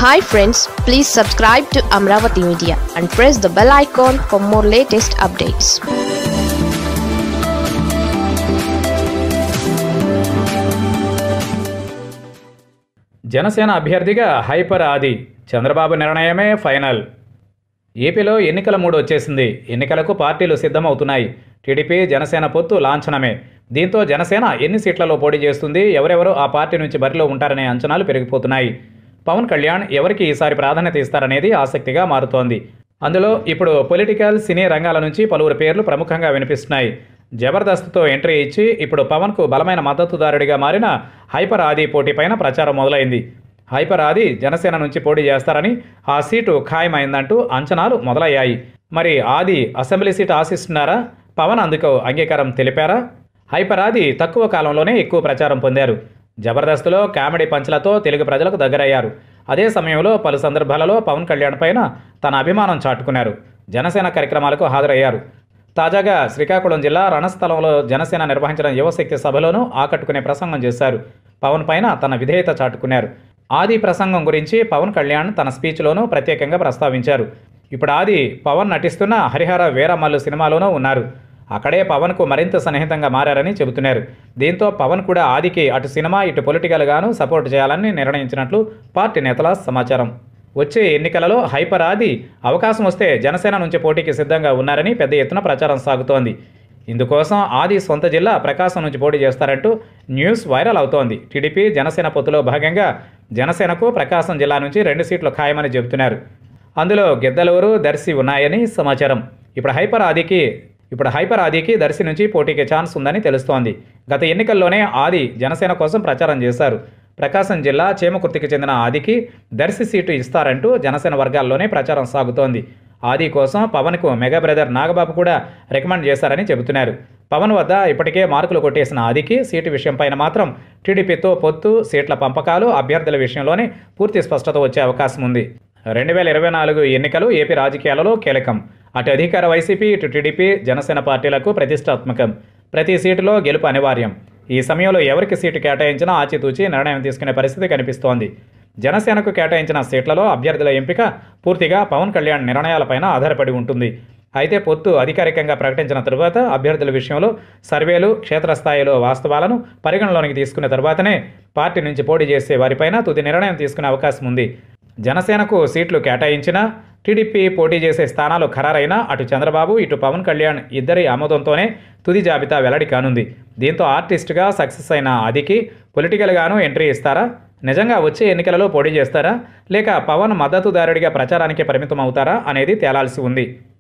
hi friends please subscribe to Amaravati media and press the bell icon for more latest updates Janasena అభ్యర్థిగా hyper ఆది చంద్రబాబు నిర్ణయమే final ఏపీలో ఎన్నికల మూడు వచ్చేసింది ఎన్నికలకు పార్టీలు సిద్ధమవుతున్నాయి టీడీపీ జనసేన పొత్తు లాంఛనమే దీంతో జనసేన ఎన్ని సీట్లలో పోటీ చేస్తుంది ఎవరెవరు ఆ పార్టీ నుంచి బరిలో ఉంటారనే అంచనాలు పెరిగిపోతున్నాయి పవన్ కళ్యాణ్ ఎవరికి ఈసారి ప్రాధాన్యత ఇస్తారనేది ఆసక్తిగా మారుతోంది అందులో ఇప్పుడు పొలిటికల్ సినీ రంగాల నుంచి పలువురు పేర్లు ప్రముఖంగా వినిపిస్తున్నాయి జబర్దస్త్తో ఎంట్రీ ఇచ్చి ఇప్పుడు పవన్కు బలమైన మద్దతుదారుడిగా మారిన హైపర్ ఆది పోటీపైన ప్రచారం మొదలైంది హైపర్ ఆది జనసేన నుంచి పోటీ చేస్తారని ఆ సీటు ఖాయమైందంటూ అంచనాలు మొదలయ్యాయి మరి ఆది అసెంబ్లీ సీటు ఆశిస్తున్నారా పవన్ అందుకు అంగీకారం తెలిపారా హైపర్ ఆది తక్కువ కాలంలోనే ఎక్కువ ప్రచారం పొందారు జబర్దస్త్లో కామెడీ పంచ్లతో తెలుగు ప్రజలకు దగ్గరయ్యారు అదే సమయంలో పలు సందర్భాలలో పవన్ కళ్యాణ్ పైన తన అభిమానం చాటుకున్నారు జనసేన కార్యక్రమాలకు హాజరయ్యారు తాజాగా శ్రీకాకుళం జిల్లా రణస్థలంలో జనసేన నిర్వహించిన యువశక్తి సభలోనూ ఆకట్టుకునే ప్రసంగం చేశారు పవన్ పైన తన విధేయత చాటుకున్నారు ఆది ప్రసంగం గురించి పవన్ కళ్యాణ్ తన స్పీచ్లోనూ ప్రత్యేకంగా ప్రస్తావించారు ఇప్పుడు ఆది పవన్ నటిస్తున్న హరిహర వీరమల్లు సినిమాలోనూ ఉన్నారు అక్కడే పవన్కు మరింత సన్నిహితంగా మారారని చెబుతున్నారు దీంతో పవన్ కూడా ఆదికి అటు సినిమా ఇటు పొలిటికల్గాను సపోర్ట్ చేయాలని నిర్ణయించినట్లు పార్టీ నేతల సమాచారం వచ్చే ఎన్నికలలో హైపర్ ఆది అవకాశం వస్తే జనసేన నుంచి పోటీకి సిద్ధంగా ఉన్నారని పెద్ద ఎత్తున ప్రచారం సాగుతోంది ఇందుకోసం ఆది సొంత జిల్లా ప్రకాశం నుంచి పోటీ చేస్తారంటూ న్యూస్ వైరల్ అవుతోంది టీడీపీ జనసేన పొత్తులో భాగంగా జనసేనకు ప్రకాశం జిల్లా నుంచి రెండు సీట్లు ఖాయమని చెబుతున్నారు అందులో గిద్దలూరు దర్శి ఉన్నాయని సమాచారం ఇప్పుడు హైపర్ ఆదికి ఇప్పుడు హైపర్ ఆదికి దర్శి నుంచి పోటీకి ఛాన్స్ ఉందని తెలుస్తోంది గత ఎన్నికల్లోనే ఆది జనసేన కోసం ప్రచారం చేశారు ప్రకాశం జిల్లా చేమకుర్తికి చెందిన ఆదికి దర్శి సీటు ఇస్తారంటూ జనసేన వర్గాల్లోనే ప్రచారం సాగుతోంది ఆది కోసం పవన్కు మెగా బ్రదర్ నాగబాబు కూడా రికమెండ్ చేశారని చెబుతున్నారు పవన్ వద్ద ఇప్పటికే మార్కులు కొట్టేసిన ఆదికి సీటు విషయంపైన మాత్రం టీడీపీతో పొత్తు సీట్ల పంపకాలు అభ్యర్థుల విషయంలోనే పూర్తి స్పష్టత వచ్చే అవకాశం ఉంది రెండు వేల ఇరవై నాలుగు ఎన్నికలు ఏపీ రాజకీయాలలో కీలకం అటు అధికార వైసీపీ ఇటు టీడీపీ జనసేన పార్టీలకు ప్రతిష్టాత్మకం ప్రతి సీటులో గెలుపు అనివార్యం ఈ సమయంలో ఎవరికి సీటు కేటాయించినా ఆచితూచి నిర్ణయం తీసుకునే పరిస్థితి కనిపిస్తోంది జనసేనకు కేటాయించిన సీట్లలో అభ్యర్థుల ఎంపిక పూర్తిగా పవన్ కళ్యాణ్ నిర్ణయాలపైన ఆధారపడి ఉంటుంది అయితే పొత్తు అధికారికంగా ప్రకటించిన తరువాత అభ్యర్థుల విషయంలో సర్వేలు క్షేత్రస్థాయిలో వాస్తవాలను పరిగణలోనికి తీసుకున్న తర్వాతనే పార్టీ నుంచి పోటీ చేసే వారిపైన తుది నిర్ణయం తీసుకునే అవకాశం ఉంది జనసేనకు సీట్లు కేటాయించినా టీడీపీ పోటీ చేసే స్థానాలు ఖరారైనా అటు చంద్రబాబు ఇటు పవన్ కళ్యాణ్ ఇద్దరి ఆమోదంతోనే తుది జాబితా వెల్లడి కానుంది దీంతో ఆర్టిస్ట్గా సక్సెస్ అయిన అదికి పొలిటికల్గాను ఎంట్రీ ఇస్తారా నిజంగా వచ్చే ఎన్నికలలో పోటీ చేస్తారా లేక పవన్ మద్దతుదారుడిగా ప్రచారానికి పరిమితం అవుతారా అనేది తేలాల్సి ఉంది